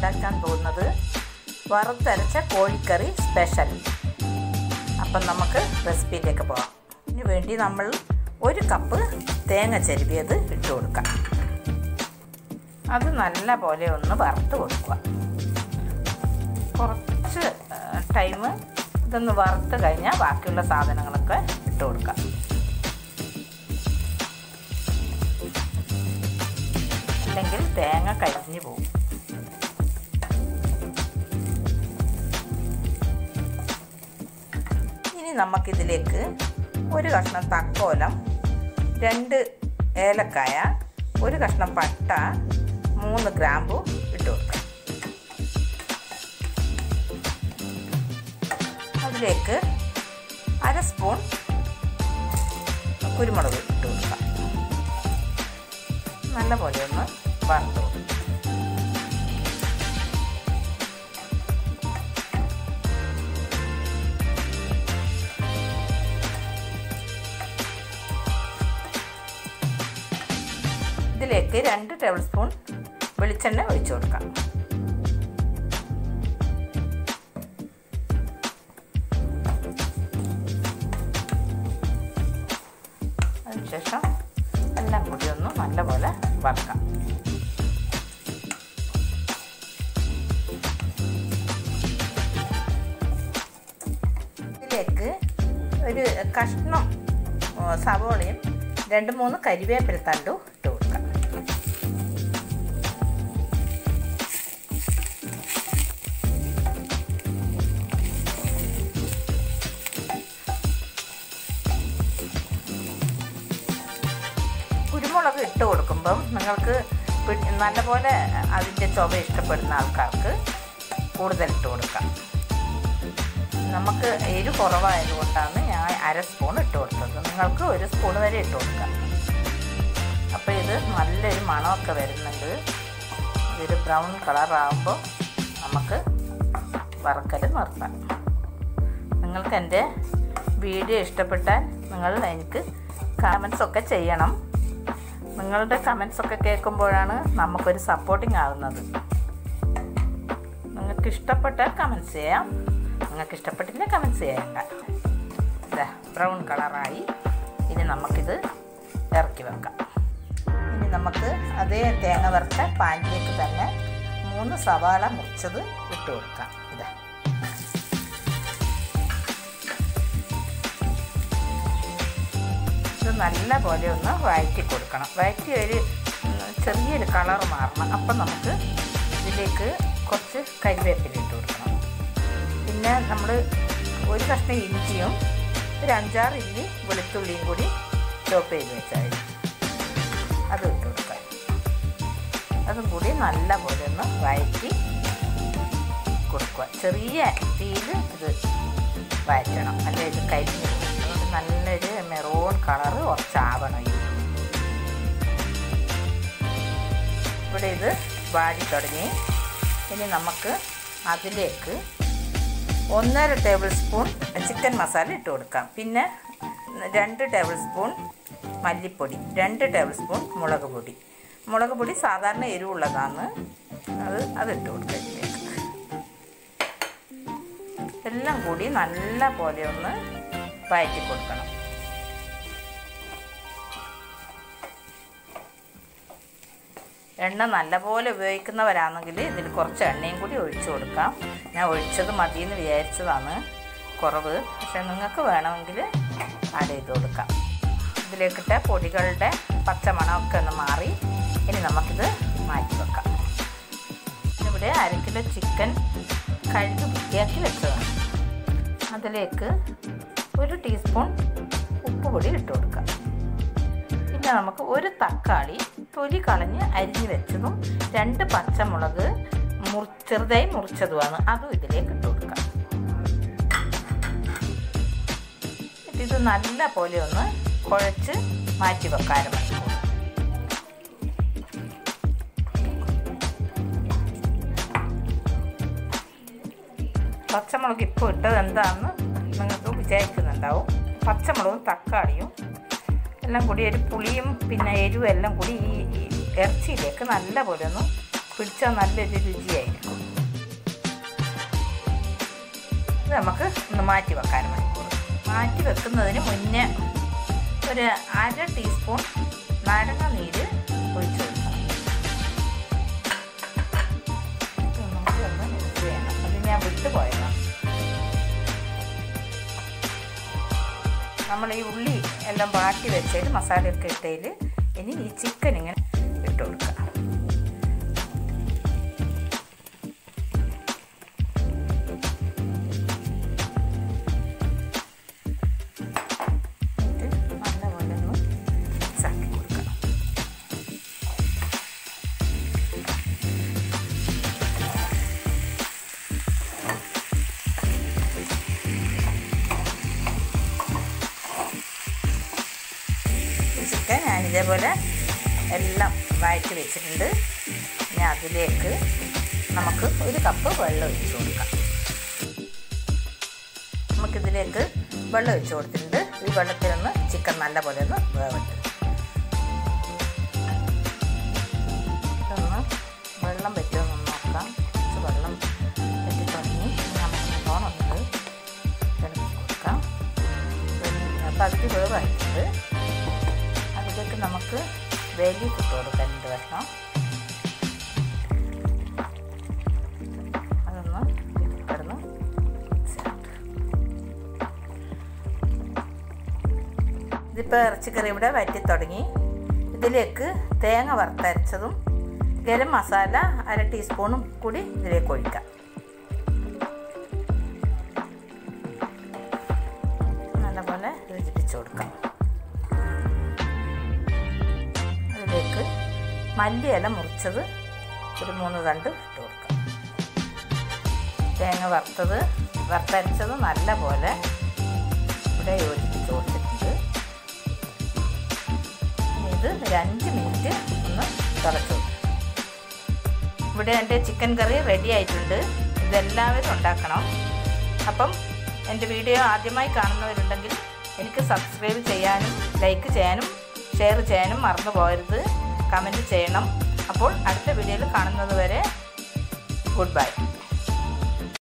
ഉണ്ടാക്കാൻ പോകുന്നത് വറുത്തരച്ച കോഴിക്കറി സ്പെഷ്യൽ അപ്പം നമുക്ക് റെസിപ്പിയിലേക്ക് പോകാം ഇതിന് വേണ്ടി നമ്മൾ ഒരു കപ്പ് തേങ്ങ ചെരുവിയത് ഇട്ട് കൊടുക്കാം അത് നല്ല പോലെ ഒന്ന് വറുത്ത് കൊടുക്കുക കുറച്ച് ടൈം ഇതൊന്ന് വറുത്ത് കഴിഞ്ഞാൽ ബാക്കിയുള്ള സാധനങ്ങളൊക്കെ ഇട്ട് കൊടുക്കാം അല്ലെങ്കിൽ തേങ്ങ കരിഞ്ഞു പോകും ഇനി നമുക്കിതിലേക്ക് ഒരു കഷ്ണം തക്കോലം രണ്ട് ഏലക്കായ ഒരു കഷ്ണം പട്ട മൂന്ന് ഗ്രാമ്പു ഇട്ട് കൊടുക്കാം അതിലേക്ക് അര സ്പൂൺ കുരുമുളക് ഇട്ട് കൊടുക്കാം നല്ല പോലെ ഒന്ന് വറുത്ത് കൊടുക്കും ഇതിലേക്ക് രണ്ട് ടേബിൾ സ്പൂൺ വെളിച്ചെണ്ണ ഒഴിച്ചു കൊടുക്കാം അതിനുശേഷം എല്ലാം കൂടി ഒന്ന് നല്ലപോലെ വറക്കാം ഇതിലേക്ക് ഒരു കഷ്ണം സവോളയും രണ്ട് മൂന്ന് കരിവേപ്പില തണ്ടും ഇട്ട് കൊടുക്കാം കുരുമുളക് ഇട്ട് കൊടുക്കുമ്പം നിങ്ങൾക്ക് നല്ലപോലെ അതിൻ്റെ ചുവ ഇഷ്ടപ്പെടുന്ന ആൾക്കാർക്ക് കൂടുതൽ ഇട്ട് കൊടുക്കാം നമുക്ക് എരി കുറവായതുകൊണ്ടാണ് ഞാൻ അര സ്പൂൺ ഇട്ട് കൊടുത്തത് നിങ്ങൾക്ക് ഒരു സ്പൂൺ വരെ ഇട്ട് കൊടുക്കാം അപ്പോൾ ഇത് നല്ലൊരു മണമൊക്കെ വരുന്നുണ്ട് ഇതൊരു ബ്രൗൺ കളറാകുമ്പോൾ നമുക്ക് വറക്കൽ നിർത്താം നിങ്ങൾക്ക് എൻ്റെ വീഡിയോ ഇഷ്ടപ്പെട്ടാൽ നിങ്ങൾ എനിക്ക് കമൻസ് ഒക്കെ ചെയ്യണം നിങ്ങളുടെ കമൻസ് ഒക്കെ കേൾക്കുമ്പോഴാണ് നമുക്കൊരു സപ്പോർട്ടിങ് ആകുന്നത് നിങ്ങൾക്ക് ഇഷ്ടപ്പെട്ടാൽ കമൻസ് ചെയ്യാം നിങ്ങൾക്ക് ഇഷ്ടപ്പെട്ടില്ല കമൻസ് ചെയ്യണ്ട ഇതാ ബ്രൗൺ കളറായി ഇനി നമുക്കിത് ഇറക്കി വെക്കാം ഇനി നമുക്ക് അതേ തേങ്ങ വറുത്ത പാനിലേക്ക് തന്നെ മൂന്ന് സവാള മുറിച്ചത് ഇട്ട് കൊടുക്കാം ഇതാ ഇത് നല്ല പോലെ ഒന്ന് വഴറ്റി കൊടുക്കണം വഴറ്റി ഒരു ചെറിയൊരു കളർ മാറണം അപ്പം നമുക്ക് ഇതിലേക്ക് കുറച്ച് കരിവേപ്പില ഇട്ട് കൊടുക്കണം പിന്നെ നമ്മൾ ഒരു കഷ്ണം ഇഞ്ചിയും ഒരു അഞ്ചാറ് ഇല്ലി വെളുത്തുള്ളിയും കൂടി ചോപ്പ് ചെയ്ത് വെച്ചാൽ അത് ഇട്ട് കൊടുക്കാം അതും കൂടി നല്ല പോലെ ഒന്ന് വഴറ്റി കൊടുക്കുക ചെറിയ തീയിൽ ഇത് വഴറ്റണം അല്ല ഇത് കരിഞ്ഞ് അതുകൊണ്ട് നല്ലൊരു മെറൂൺ കളറ് കുറച്ചാവണം ഇത് ഇവിടെ ഇത് വാടി തുടങ്ങി ഇനി നമുക്ക് അതിലേക്ക് ഒന്നര ടേബിൾ സ്പൂൺ ചിക്കൻ മസാല ഇട്ട് കൊടുക്കാം പിന്നെ രണ്ട് ടേബിൾ സ്പൂൺ മല്ലിപ്പൊടി രണ്ട് ടേബിൾ സ്പൂൺ മുളക് പൊടി മുളക് പൊടി സാധാരണ എരിവുള്ളതാണ് അത് അതിട്ട് കൊടുക്കാം ഇതിലേക്ക് എല്ലാം കൂടി നല്ല പോലെ ഒന്ന് വഴറ്റി കൊടുക്കണം എണ്ണ നല്ലപോലെ ഉപയോഗിക്കുന്നവരാണെങ്കിൽ ഇതിൽ കുറച്ച് എണ്ണയും കൂടി ഒഴിച്ചു കൊടുക്കാം ഞാൻ ഒഴിച്ചത് മതിയെന്ന് വിചാരിച്ചതാണ് കുറവ് പക്ഷെ നിങ്ങൾക്ക് വേണമെങ്കിൽ ആഡ് ചെയ്ത് കൊടുക്കാം ഇതിലേക്കിട്ട പൊടികളുടെ പച്ചമണമൊക്കെ ഒന്ന് മാറി ഇനി നമുക്കിത് മാറ്റി വെക്കാം ഇവിടെ അര കിലോ ചിക്കൻ കഴുകി വൃത്തിയാക്കി വെച്ചതാണ് അതിലേക്ക് ഒരു ടീസ്പൂൺ ഉപ്പ് പൊടി ഇട്ട് കൊടുക്കാം പിന്നെ നമുക്ക് ഒരു തക്കാളി തൊലി കളഞ്ഞ് അരിഞ്ഞ് വെച്ചതും രണ്ട് പച്ചമുളക് മുറി ചെറുതായി മുറിച്ചതുമാണ് അതും ഇതിലേക്ക് ഇട്ട് കൊടുക്കാം ഇത് നല്ല പോലെ ഒന്ന് കുഴച്ച് മാറ്റി വെക്കാൻ മണിക്കൂർ പച്ചമുളക് ഇപ്പോൾ ഇട്ടത് എന്താണെന്ന് നിങ്ങൾക്ക് വിചാരിക്കുന്നുണ്ടാവും പച്ചമുളകും തക്കാളിയും എല്ലാം കൂടി ഒരു പുളിയും പിന്നെ എരിവും എല്ലാം കൂടി ഈ ഈ ഇറച്ചിയിലേക്ക് നല്ല പോലെ ഒന്ന് പിടിച്ചാൽ നല്ലൊരു രുചിയായിരിക്കും ഇത് നമുക്ക് ഒന്ന് മാറ്റി വെക്കാൻ മണിക്കൂർ മാറ്റി വെക്കുന്നതിന് മുന്നേ ഒരു അര ടീസ്പൂൺ നാരങ്ങ നീര് ഒഴിച്ചു കൊടുക്കണം ഇത് നമുക്ക് ഒന്ന് മിക്സ് ചെയ്യണം അത് ഞാൻ വിട്ടുപോയതാണ് നമ്മൾ ഈ ഉള്ളി എല്ലാം വാട്ടി വെച്ചതിൽ മസാലയൊക്കെ ഇട്ടതിൽ ഇനി ഈ ചിക്കൻ ഇങ്ങനെ ഇട്ട് കൊടുക്കുക എന്നിട്ട് നല്ലപോലെ ഒന്ന് മിക്സാക്കി കൊടുക്കണം ചിക്കൻ ഞാൻ ഇതേപോലെ എല്ലാം വഴറ്റി വെച്ചിട്ടുണ്ട് ഇനി അതിലേക്ക് നമുക്ക് ഒരു കപ്പ് വെള്ളം ഒഴിച്ച് കൊടുക്കാം നമുക്കിതിലേക്ക് വെള്ളം ഒഴിച്ച് കൊടുത്തിട്ടുണ്ട് ഈ വെള്ളത്തിലൊന്ന് ചിക്കൻ നല്ലപോലെ ഒന്ന് വേവട്ട് ഇതൊന്ന് വെള്ളം പറ്റുമെന്ന് നോക്കാം കുറച്ച് വെള്ളം പറ്റി തുടങ്ങി നമുക്ക് നല്ലോണം ഒന്ന് ഇളക്കി കൊടുക്കാം പകുതി വേവായിട്ടുണ്ട് അതിലേക്ക് നമുക്ക് വേലി ഇട്ട് കൊടുക്കാൻ രണ്ട് വെള്ളം അതൊന്ന് കിടന്ന് ഇതിപ്പോൾ ഇറച്ചിക്കറി ഇവിടെ വറ്റി തുടങ്ങി ഇതിലേക്ക് തേങ്ങ വറുത്തരച്ചതും ഗരം മസാല അര ടീസ്പൂണും കൂടി ഇതിലേക്ക് ഒഴിക്കാം നല്ലപോലെ യോജിപ്പിച്ച് കൊടുക്കാം അതിലേക്ക് മല്ലിയില മുറിച്ചത് ഒരു മൂന്ന് തണ്ട് ഇട്ട് കൊടുക്കാം തേങ്ങ വറുത്തത് വറുത്തരച്ചത് നല്ല പോലെ ഇവിടെ യോജിപ്പിച്ച് കൊടുത്തിട്ടുണ്ട് ഇനി ഇത് ഒരു അഞ്ച് മിനിറ്റ് ഒന്ന് തിളച്ചു ഇവിടെ എൻ്റെ ചിക്കൻ കറി റെഡി ആയിട്ടുണ്ട് ഇതെല്ലാവരും ഉണ്ടാക്കണം അപ്പം എൻ്റെ വീഡിയോ ആദ്യമായി കാണുന്നവരുണ്ടെങ്കിൽ എനിക്ക് സബ്സ്ക്രൈബ് ചെയ്യാനും ലൈക്ക് ചെയ്യാനും ഷെയർ ചെയ്യാനും മറന്നു പോകരുത് കമൻറ്റ് ചെയ്യണം അപ്പോൾ അടുത്ത വീഡിയോയിൽ കാണുന്നത് വരെ ഗുഡ് ബൈ